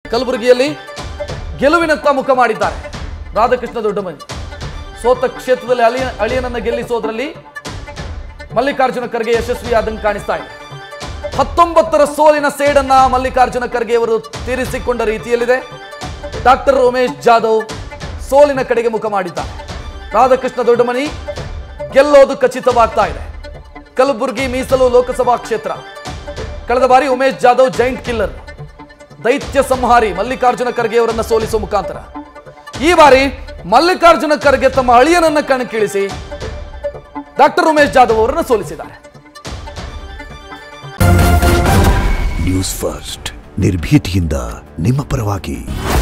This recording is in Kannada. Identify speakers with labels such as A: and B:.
A: ಕಲಬುರಗಿಯಲ್ಲಿ ಗೆಲುವಿನತ್ತ ಮುಖ ಮಾಡಿದ್ದಾರೆ ರಾಧಾಕೃಷ್ಣ ದೊಡ್ಡಮನಿ ಸೋತ ಕ್ಷೇತ್ರದಲ್ಲಿ ಅಳಿಯ ಅಳಿಯನನ್ನ ಗೆಲ್ಲಿಸೋದ್ರಲ್ಲಿ ಮಲ್ಲಿಕಾರ್ಜುನ ಖರ್ಗೆ ಯಶಸ್ವಿಯಾದಂಗೆ ಕಾಣಿಸ್ತಾ ಇದೆ ಹತ್ತೊಂಬತ್ತರ ಸೋಲಿನ ಸೇಡನ್ನ ಮಲ್ಲಿಕಾರ್ಜುನ ಖರ್ಗೆ ಅವರು ತೀರಿಸಿಕೊಂಡ ರೀತಿಯಲ್ಲಿದೆ ಡಾಕ್ಟರ್ ಉಮೇಶ್ ಜಾಧವ್ ಸೋಲಿನ ಕಡೆಗೆ ಮುಖ ಮಾಡಿದ್ದಾರೆ ರಾಧಾಕೃಷ್ಣ ದೊಡ್ಡಮನಿ ಗೆಲ್ಲೋದು ಖಚಿತವಾಗ್ತಾ ಇದೆ ಕಲಬುರಗಿ ಮೀಸಲು ಲೋಕಸಭಾ ಕ್ಷೇತ್ರ ಕಳೆದ ಬಾರಿ ಉಮೇಶ್ ಜಾಧವ್ ಜೈಂಟ್ ಕಿಲ್ಲರ್ ದೈತ್ಯ ಸಂಹಾರಿ ಮಲ್ಲಿಕಾರ್ಜುನ ಖರ್ಗೆ ಅವರನ್ನ ಸೋಲಿಸುವ ಮುಖಾಂತರ ಈ ಬಾರಿ ಮಲ್ಲಿಕಾರ್ಜುನ ಖರ್ಗೆ ತಮ್ಮ ಅಳಿಯನನ್ನ ಕಣಕ್ಕಿಳಿಸಿ ಡಾಕ್ಟರ್ ಉಮೇಶ್ ಜಾಧವ್ ಅವರನ್ನು ಸೋಲಿಸಿದ್ದಾರೆ
B: ನ್ಯೂಸ್ ಫಸ್ಟ್ ನಿರ್ಭೀತಿಯಿಂದ ನಿಮ್ಮ ಪರವಾಗಿ